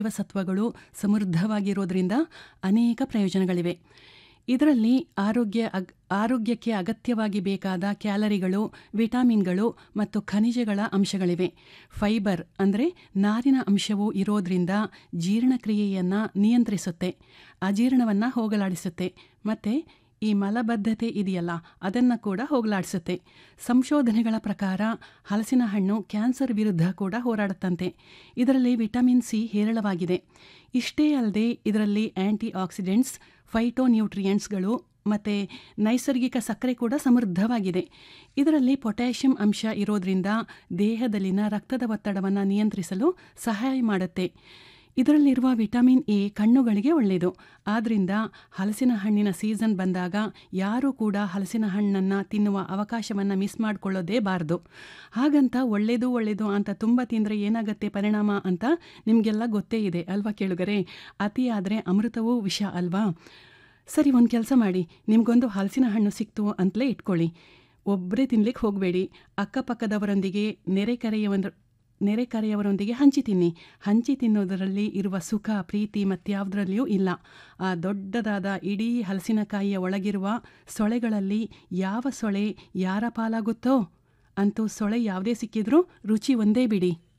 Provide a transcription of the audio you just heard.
ಜೀವಸತ್ವಗಳು ಸಮೃದ್ಧವಾಗಿರೋದ್ರಿಂದ ಅನೇಕ ಪ್ರಯೋಜನಗಳಿವೆ ಇದರಲ್ಲಿ ಆರೋಗ್ಯ ಅಗ್ ಆರೋಗ್ಯಕ್ಕೆ ಅಗತ್ಯವಾಗಿ ಬೇಕಾದ ಕ್ಯಾಲರಿಗಳು ವಿಟಾಮಿನ್ಗಳು ಮತ್ತು ಖನಿಜಗಳ ಅಂಶಗಳಿವೆ ಫೈಬರ್ ಅಂದರೆ ನಾರಿನ ಅಂಶವು ಇರೋದ್ರಿಂದ ಜೀರ್ಣಕ್ರಿಯೆಯನ್ನು ನಿಯಂತ್ರಿಸುತ್ತೆ ಅಜೀರ್ಣವನ್ನು ಹೋಗಲಾಡಿಸುತ್ತೆ ಮತ್ತು ಈ ಮಲಬದ್ಧತೆ ಇದೆಯಲ್ಲ ಅದನ್ನು ಕೂಡ ಹೋಗಲಾಡಿಸುತ್ತೆ ಸಂಶೋಧನೆಗಳ ಪ್ರಕಾರ ಹಲಸಿನ ಹಣ್ಣು ಕ್ಯಾನ್ಸರ್ ವಿರುದ್ಧ ಕೂಡ ಹೋರಾಡುತ್ತಂತೆ ಇದರಲ್ಲಿ ವಿಟಮಿನ್ ಸಿ ಹೇರಳವಾಗಿದೆ ಇಷ್ಟೇ ಅಲ್ಲದೆ ಇದರಲ್ಲಿ ಆ್ಯಂಟಿ ಆಕ್ಸಿಡೆಂಟ್ಸ್ ಫೈಟೋನ್ಯೂಟ್ರಿಯೆಂಟ್ಸ್ಗಳು ಮತ್ತು ನೈಸರ್ಗಿಕ ಸಕ್ಕರೆ ಕೂಡ ಸಮೃದ್ಧವಾಗಿದೆ ಇದರಲ್ಲಿ ಪೊಟ್ಯಾಷಿಯಂ ಅಂಶ ಇರೋದ್ರಿಂದ ದೇಹದಲ್ಲಿನ ರಕ್ತದ ಒತ್ತಡವನ್ನು ನಿಯಂತ್ರಿಸಲು ಸಹಾಯ ಮಾಡುತ್ತೆ ಇದರಲ್ಲಿರುವ ವಿಟಮಿನ್ ಎ ಕಣ್ಣುಗಳಿಗೆ ಒಳ್ಳೆಯದು ಆದ್ದರಿಂದ ಹಲಸಿನ ಹಣ್ಣಿನ ಸೀಸನ್ ಬಂದಾಗ ಯಾರೂ ಕೂಡ ಹಲಸಿನ ಹಣ್ಣನ್ನು ತಿನ್ನುವ ಅವಕಾಶವನ್ನು ಮಿಸ್ ಮಾಡಿಕೊಳ್ಳೋದೇ ಬಾರದು ಹಾಗಂತ ಒಳ್ಳೆಯದು ಒಳ್ಳೆಯದು ಅಂತ ತುಂಬ ತಿಂದರೆ ಏನಾಗುತ್ತೆ ಪರಿಣಾಮ ಅಂತ ನಿಮಗೆಲ್ಲ ಗೊತ್ತೇ ಇದೆ ಅಲ್ವಾ ಕೇಳುಗರೆ ಅತಿಯಾದರೆ ಅಮೃತವೂ ವಿಷ ಅಲ್ವಾ ಸರಿ ಒಂದು ಕೆಲಸ ಮಾಡಿ ನಿಮಗೊಂದು ಹಲಸಿನ ಹಣ್ಣು ಸಿಕ್ತು ಅಂತಲೇ ಇಟ್ಕೊಳ್ಳಿ ಒಬ್ಬರೇ ತಿನ್ಲಿಕ್ಕೆ ಹೋಗಬೇಡಿ ಅಕ್ಕಪಕ್ಕದವರೊಂದಿಗೆ ನೆರೆಕರೆಯವರ ನೆರೆಕರೆಯವರೊಂದಿಗೆ ಹಂಚಿ ತಿನ್ನಿ ಹಂಚಿ ತಿನ್ನೋದರಲ್ಲಿ ಇರುವ ಸುಖ ಪ್ರೀತಿ ಮತ್ಯಾವುದರಲ್ಲಿಯೂ ಇಲ್ಲ ಆ ದೊಡ್ಡದಾದ ಇಡೀ ಹಲಸಿನಕಾಯಿಯ ಒಳಗಿರುವ ಸೊಳೆಗಳಲ್ಲಿ ಯಾವ ಸೊಳೆ ಯಾರ ಪಾಲಾಗುತ್ತೋ ಅಂತೂ ಸೊಳೆ ಯಾವುದೇ ಸಿಕ್ಕಿದ್ರೂ ರುಚಿ ಒಂದೇ ಬಿಡಿ